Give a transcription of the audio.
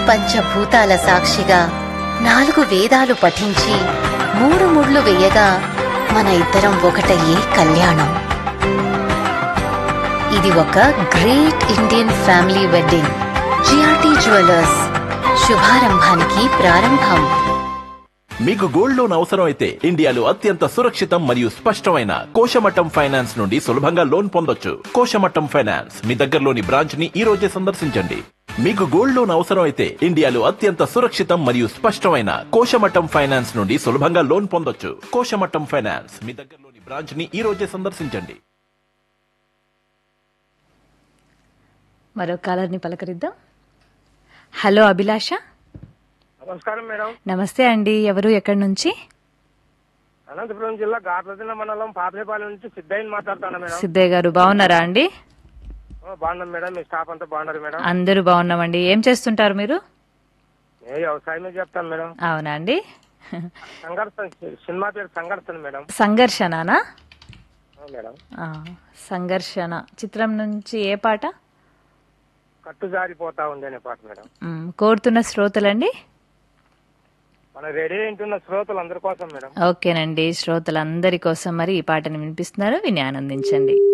పంచభూతాల సాక్షిగా నాలుగు వేదాలు పఠించి మూడు ముళ్ళు వేయగా మన ఇద్దరం ఒకటయ్యే కళ్యాణం ఇది ఒక great Indian family wedding GRT jewellers శుభారంభానికి ప్రారంభం మీకు గోల్డ్ లోన్ అవసరం అయితే ఇండియాలో అత్యంత సురక్షితం మరియు స్పష్టమైన కోశమట్టం ఫైనాన్స్ నుండి సులభంగా లోన్ పొందొచ్చు కోశమట్టం ఫైనాన్స్ మీ దగ్గరలోని బ్రాంచ్ ని ఈ రోజే సందర్శించండి మీకు గోల్డ్ లోన్ అవసరం అయితే ఇండియాలో అత్యంత సురక్షితం మరియు స్పష్టమైన కోశమట్టం ఫైనాన్స్ నుండి సులభంగా లోన్ పొందొచ్చు కోశమట్టం ఫైనాన్స్ మీ దగ్గరలోని బ్రాంచ్ ని ఈ రోజే సందర్శించండి మరో కాలర్ని పలకరిద్దాం హలో అభిలాష నమస్కారం మేడం నమస్తే అండి ఎవరు ఎక్కడి నుంచి అనంతపురం జిల్లా గాట్లదిన్న మండలం పాపనేపాలెం నుంచి సిద్ధయ్య మాట్లాడుతాను మేడం సిద్ధయ్య గారు బాగున్నారా అండి ఓ, బాగున్నాం మేడం మీ స్టాఫ్ అంతా బాగున్నారు మేడం అందరూ బాగున్నామండి ఏం చేస్తుంటారు మీరు ఏ వ్యవసాయమే చెప్తాను మేడం అవునా అండి సంఘర్షణ సినిమా పేరు సంఘర్షణ మేడం సంఘర్షణనా ఓ, మేడం ఆ, సంఘర్షణ చిత్రం నుంచి ఏ పాట కట్టు జారిపోతా ఉంది అనే పాట మేడం మ్, కోరుతున్న శ్రోతలండి మన రెడీ వింటున్న శ్రోతలు అందరి కోసం మేడం ఓకేనండి శ్రోతలందరి కోసం మరి ఈ పాటను వినిపిస్తున్నారు విని ఆనందించండి